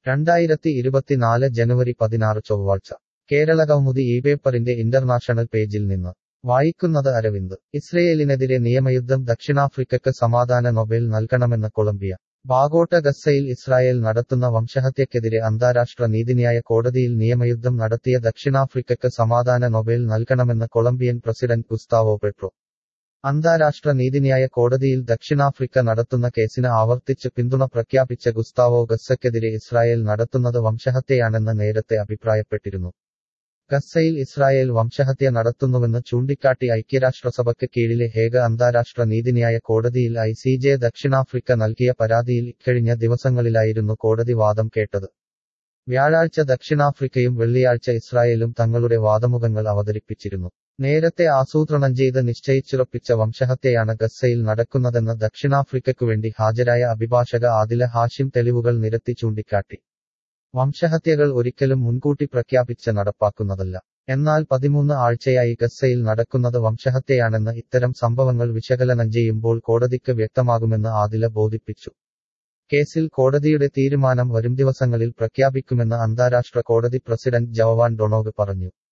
രണ്ടായിരത്തി ഇരുപത്തിനാല് ജനുവരി പതിനാറ് ചൊവ്വാഴ്ച കേരള കൗമുദി ഈ പേപ്പറിന്റെ ഇന്റർനാഷണൽ പേജിൽ നിന്ന് വായിക്കുന്നത് അരവിന്ദ് ഇസ്രയേലിനെതിരെ നിയമയുദ്ധം ദക്ഷിണാഫ്രിക്കക്ക് സമാധാന നൊബേൽ നൽകണമെന്ന് കൊളംബിയ ബാഗോട്ട ഗസ്സയിൽ ഇസ്രായേൽ നടത്തുന്ന വംശഹത്യക്കെതിരെ അന്താരാഷ്ട്ര നീതിന്യായ കോടതിയിൽ നിയമയുദ്ധം നടത്തിയ ദക്ഷിണാഫ്രിക്കക്ക് സമാധാന നൊബേൽ നൽകണമെന്ന് കൊളംബിയൻ പ്രസിഡന്റ് ഗുസ്താവോ പെട്രോ അന്താരാഷ്ട്ര നീതിന്യായ കോടതിയിൽ ദക്ഷിണാഫ്രിക്ക നടത്തുന്ന കേസിന് ആവർത്തിച്ച് പിന്തുണ പ്രഖ്യാപിച്ച ഗുസ്താവോ ഗസ്സയ്ക്കെതിരെ ഇസ്രായേൽ നടത്തുന്നത് വംശഹത്യയാണെന്ന് നേരത്തെ അഭിപ്രായപ്പെട്ടിരുന്നു ഗസ്സയിൽ ഇസ്രായേൽ വംശഹത്യ നടത്തുന്നുവെന്ന് ചൂണ്ടിക്കാട്ടി ഐക്യരാഷ്ട്രസഭയ്ക്ക് കീഴിലെ ഹേഗ അന്താരാഷ്ട്ര നീതിന്യായ കോടതിയിൽ ഐ സി ജെ ദക്ഷിണാഫ്രിക്ക നൽകിയ പരാതിയിൽ ഇക്കഴിഞ്ഞ ദിവസങ്ങളിലായിരുന്നു കോടതി വാദം കേട്ടത് വ്യാഴാഴ്ച ദക്ഷിണാഫ്രിക്കയും വെള്ളിയാഴ്ച ഇസ്രായേലും തങ്ങളുടെ വാദമുഖങ്ങൾ അവതരിപ്പിച്ചിരുന്നു നേരത്തെ ആസൂത്രണം ചെയ്ത് നിശ്ചയിച്ചുറപ്പിച്ച വംശഹത്യയാണ് ഗസ്സയിൽ നടക്കുന്നതെന്ന് ദക്ഷിണാഫ്രിക്കയ്ക്കുവേണ്ടി ഹാജരായ അഭിഭാഷക ആദില ഹാഷിം തെളിവുകൾ നിരത്തി ചൂണ്ടിക്കാട്ടി വംശഹത്യകൾ ഒരിക്കലും മുൻകൂട്ടി പ്രഖ്യാപിച്ച് നടപ്പാക്കുന്നതല്ല എന്നാൽ പതിമൂന്ന് ആഴ്ചയായി ഗസ്സയിൽ നടക്കുന്നത് വംശഹത്യയാണെന്ന് ഇത്തരം സംഭവങ്ങൾ വിശകലനം ചെയ്യുമ്പോൾ കോടതിക്ക് വ്യക്തമാകുമെന്ന് ആദില ബോധിപ്പിച്ചു കേസിൽ കോടതിയുടെ തീരുമാനം വരും ദിവസങ്ങളിൽ പ്രഖ്യാപിക്കുമെന്ന് അന്താരാഷ്ട്ര കോടതി പ്രസിഡന്റ് ജവവാൻ ഡൊണോഗ് പറഞ്ഞു